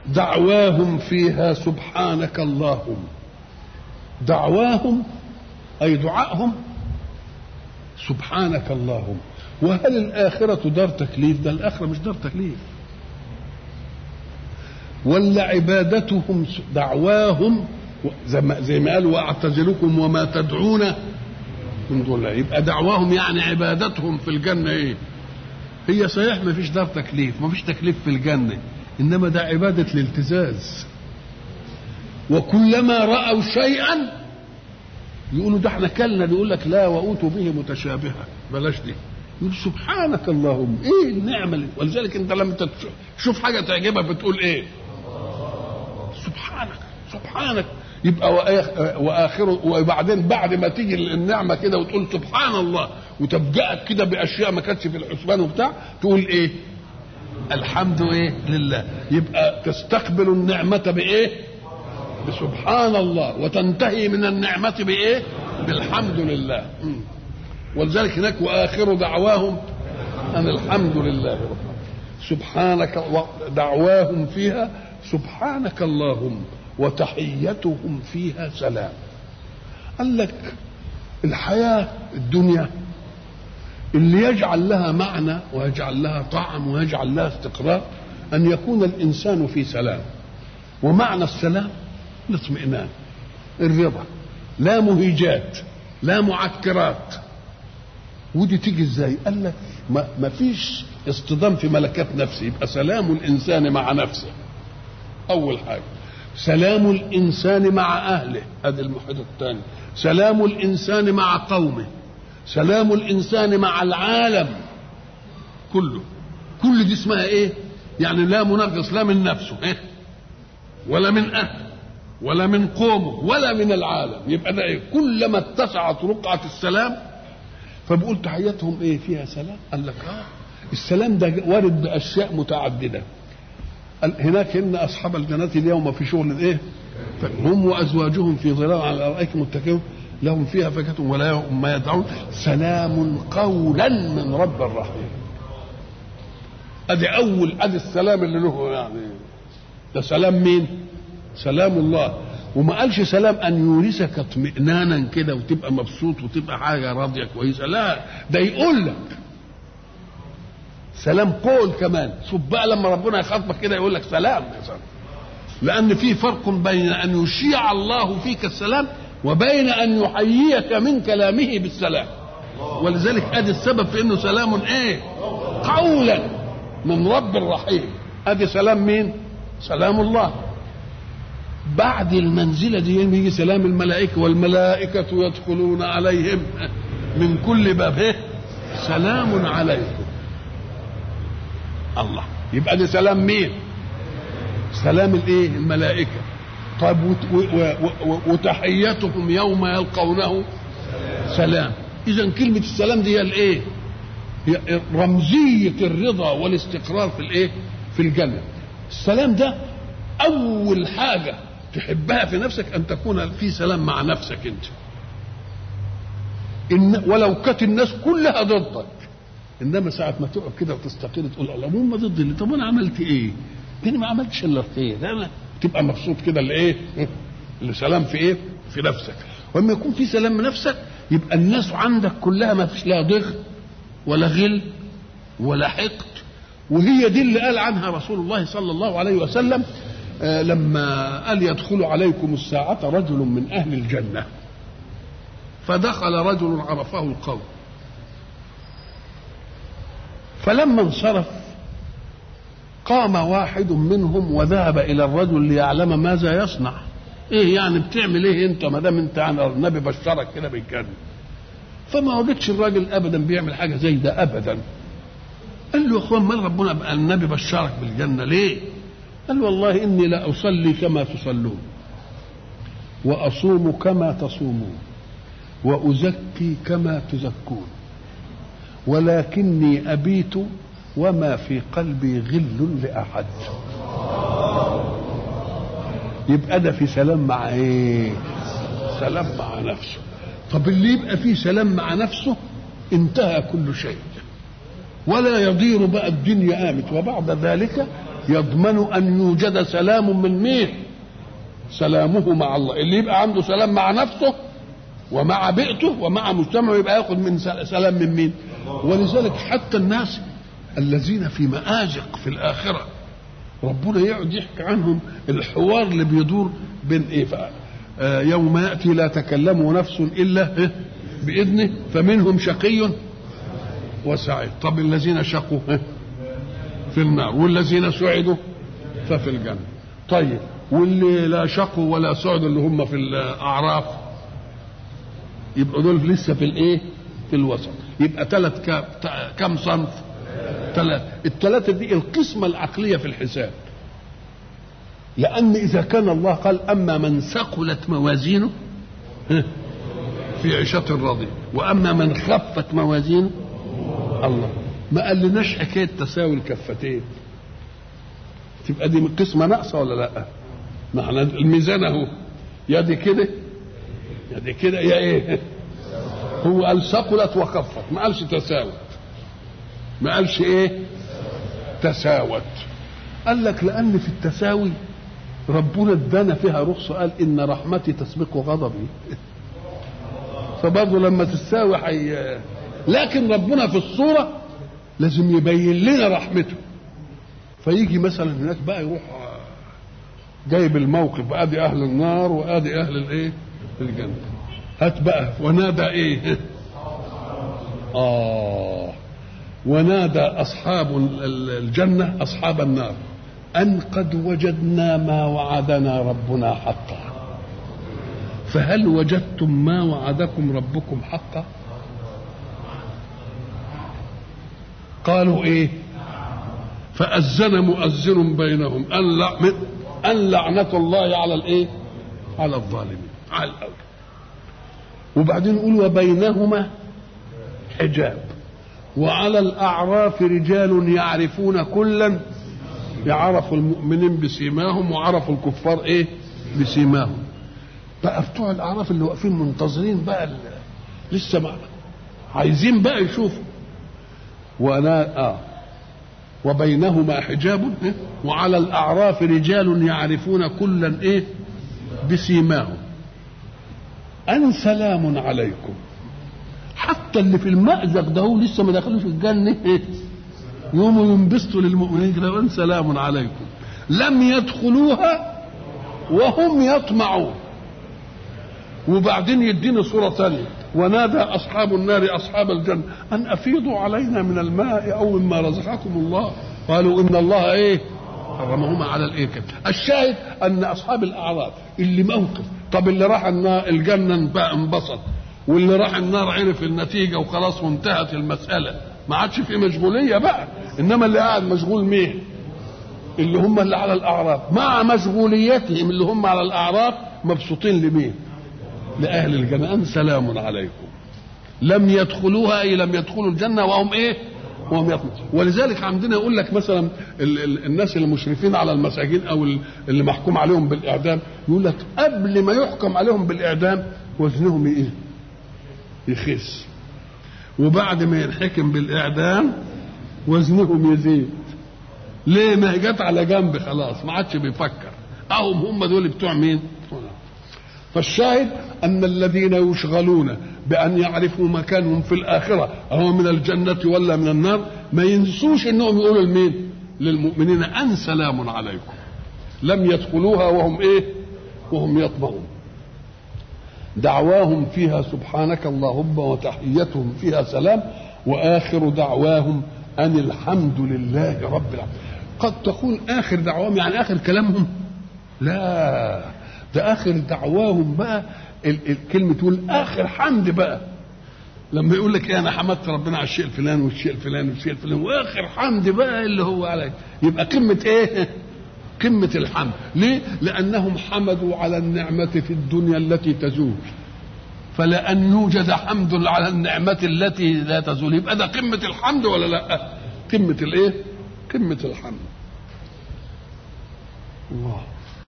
دعواهم فيها سبحانك اللهم دعواهم أي دعائهم سبحانك اللهم وهل الآخرة دار تكليف ده الآخرة مش دار تكليف ولا عبادتهم دعواهم زي ما, زي ما قالوا واعتزلكم وما تدعون من دون الله يبقى دعواهم يعني عبادتهم في الجنة ايه هي صحيح ما فيش دار تكليف ما فيش تكليف في الجنة إنما ده عبادة الالتزاز وكلما رأوا شيئا يقولوا ده احنا كلنا يقول لك لا وأوتوا به متشابها بلاش دي يقول سبحانك اللهم ايه النعمة اللي ولذلك انت لما تشوف حاجة تعجبك بتقول ايه سبحانك سبحانك يبقى واخره وبعدين بعد ما تيجي النعمه كده وتقول سبحان الله وتفجأك كده باشياء ما كانتش في الحسبان وبتاع تقول ايه؟ الحمد ايه؟ لله يبقى تستقبل النعمه بايه؟ بسبحان الله وتنتهي من النعمه بايه؟ بالحمد لله م. ولذلك هناك واخر دعواهم ان الحمد لله رب سبحانك دعواهم فيها سبحانك اللهم وتحيتهم فيها سلام قال لك الحياة الدنيا اللي يجعل لها معنى ويجعل لها طعم ويجعل لها استقرار أن يكون الإنسان في سلام ومعنى السلام الاطمئنان الرضا لا مهيجات لا معكرات ودي تيجي ازاي قال لك ما, ما فيش اصطدام في ملكات نفسه يبقى سلام الانسان مع نفسه اول حاجه سلام الانسان مع اهله هذا المحيط الثاني سلام الانسان مع قومه سلام الانسان مع العالم كله كل دي اسمها ايه يعني لا منغص لا من نفسه إيه؟ ولا من اهله ولا من قومه ولا من العالم يبقى ده ايه كلما اتسعت رقعه السلام فبقول تحياتهم ايه فيها سلام قال لك اه السلام ده وارد باشياء متعدده هناك ان اصحاب الجنات اليوم في شغل ايه هم وازواجهم في ظلال على الارائك متكئون لهم فيها فاكهه ولا ما يدعون سلام قولا من رب رحيم ادي اول ادي السلام اللي له يعني ده سلام مين سلام الله وما قالش سلام ان يورثك اطمئنانا كده وتبقى مبسوط وتبقى حاجه راضيه كويسه لا ده يقول لك سلام قول كمان شوف بقى لما ربنا يخاطبك كده يقول لك سلام يا سلام لان في فرق بين ان يشيع الله فيك السلام وبين ان يحييك من كلامه بالسلام ولذلك ادي السبب في انه سلام ايه قولا من رب رحيم ادي سلام مين سلام الله بعد المنزلة دي يجي سلام الملائكة والملائكة يدخلون عليهم من كل باب إيه؟ سلام عليكم الله يبقى ده سلام مين سلام الايه الملائكة طيب وتحيتهم يوم يلقونه سلام اذا كلمة السلام دي هي الايه هي رمزية الرضا والاستقرار في الايه في الجنة السلام ده اول حاجة تحبها في نفسك ان تكون في سلام مع نفسك انت إن ولو كانت الناس كلها ضدك انما ساعه ما تقعد كده وتستقر تقول الله هم ضد اللي طب انا عملت ايه؟ ده انا ما عملتش الا الخير ده انا تبقى مبسوط كده اللي ايه؟ اللي سلام في ايه؟ في نفسك واما يكون في سلام من نفسك يبقى الناس عندك كلها ما فيش لا ضغط ولا غل ولا حقد وهي دي اللي قال عنها رسول الله صلى الله عليه وسلم آه لما قال يدخل عليكم الساعة رجل من أهل الجنة فدخل رجل عرفه القوم فلما انصرف قام واحد منهم وذهب الى الرجل ليعلم ماذا يصنع ايه يعني بتعمل ايه انت ما دام انت عن النبي بشرك كده بالجنه فما وجدش الراجل ابدا بيعمل حاجه زي ده ابدا قال له يا اخوان مال ربنا النبي بشرك بالجنه ليه قال والله اني لا اصلي كما تصلون واصوم كما تصومون وازكي كما تزكون ولكني أبيت وما في قلبي غل لأحد يبقى ده في سلام مع ايه سلام مع نفسه طب اللي يبقى فيه سلام مع نفسه انتهى كل شيء ولا يضير بقى الدنيا قامت وبعد ذلك يضمن ان يوجد سلام من مين سلامه مع الله اللي يبقى عنده سلام مع نفسه ومع بيئته ومع مجتمعه يبقى ياخذ من سلام من مين ولذلك حتى الناس الذين في مآزق في الآخرة ربنا يقعد يحكي عنهم الحوار اللي بيدور بين ايه آه يوم يأتي لا تكلم نفس إلا إيه بإذنه فمنهم شقي وسعيد طب الذين شقوا إيه في النار والذين سعدوا ففي الجنة طيب واللي لا شقوا ولا سعدوا اللي هم في الأعراف يبقى دول لسه في الايه في الوسط يبقى ثلاث كم صنف ثلاث الثلاثة دي القسمة العقلية في الحساب لأن إذا كان الله قال أما من ثقلت موازينه في عيشة راضية وأما من خفت موازينه الله ما قالناش حكاية تساوي الكفتين تبقى دي قسمة ناقصة ولا لا؟ ما احنا الميزان اهو يا دي كده يا دي كده يا ايه؟ هو قال ثقلت وخفت ما قالش تساوت ما قالش ايه؟ تساوت قال لك لأن في التساوي ربنا ادانا فيها رخصة قال إن رحمتي تسبق غضبي فبرضه لما تساوي حي... لكن ربنا في الصورة لازم يبين لنا رحمته فيجي مثلا هناك بقى يروح جايب الموقف ادي اهل النار وادي اهل الايه الجنه هات بقى ونادى ايه اه ونادى اصحاب الجنه اصحاب النار ان قد وجدنا ما وعدنا ربنا حقا فهل وجدتم ما وعدكم ربكم حقا قالوا ايه فأذن مؤذن بينهم أن أن لعنة الله على الإيه؟ على الظالمين على الأول وبعدين يقول وبينهما حجاب وعلى الأعراف رجال يعرفون كلا يعرفوا المؤمنين بسيماهم وعرفوا الكفار إيه؟ بسيماهم بقى بتوع الأعراف اللي واقفين منتظرين بقى لسه ما عايزين بقى يشوفوا وأنا آه وبينهما حجاب وعلى الاعراف رجال يعرفون كلا ايه بسيماهم ان سلام عليكم حتى اللي في المأزق ده هو لسه ما دخلوش الجنة إيه؟ يوم ينبسطوا للمؤمنين كده ان سلام عليكم لم يدخلوها وهم يطمعون وبعدين يدينا صورة ثانية ونادى أصحاب النار أصحاب الجنة أن أفيضوا علينا من الماء أو مما رزقكم الله قالوا إن الله إيه حرمهما على الإيه كده الشاهد أن أصحاب الأعراف اللي موقف طب اللي راح النار الجنة بقى انبسط واللي راح النار عرف النتيجة وخلاص وانتهت المسألة ما عادش في مشغولية بقى إنما اللي قاعد مشغول مين اللي هم اللي على الأعراف مع مشغوليتهم اللي هم على الأعراف مبسوطين لمين لأهل الجنة أن سلام عليكم لم يدخلوها أي لم يدخلوا الجنة وهم إيه وهم يطمعون ولذلك عندنا يقول لك مثلا ال ال الناس المشرفين على المساجين أو اللي محكوم عليهم بالإعدام يقول لك قبل ما يحكم عليهم بالإعدام وزنهم إيه يخس وبعد ما ينحكم بالإعدام وزنهم يزيد ليه ما هي جت على جنب خلاص ما عادش بيفكر اهم هم دول بتوع مين فالشاهد أن الذين يشغلون بأن يعرفوا مكانهم في الآخرة أهو من الجنة ولا من النار ما ينسوش أنهم يقولوا لمين للمؤمنين أن سلام عليكم لم يدخلوها وهم إيه وهم يطمعون دعواهم فيها سبحانك اللهم وتحيتهم فيها سلام وآخر دعواهم أن الحمد لله رب العالمين قد تكون آخر دعواهم يعني آخر كلامهم لا ده اخر دعواهم بقى الكلمه تقول اخر حمد بقى لما يقول لك ايه انا حمدت ربنا على الشيء الفلاني والشيء الفلاني والشيء الفلاني واخر حمد بقى اللي هو عليه يبقى قمه ايه؟ قمه الحمد ليه؟ لانهم حمدوا على النعمه في الدنيا التي تزول فلان يوجد حمد على النعمه التي لا تزول يبقى ده قمه الحمد ولا لا؟ قمه الايه؟ قمه الحمد الله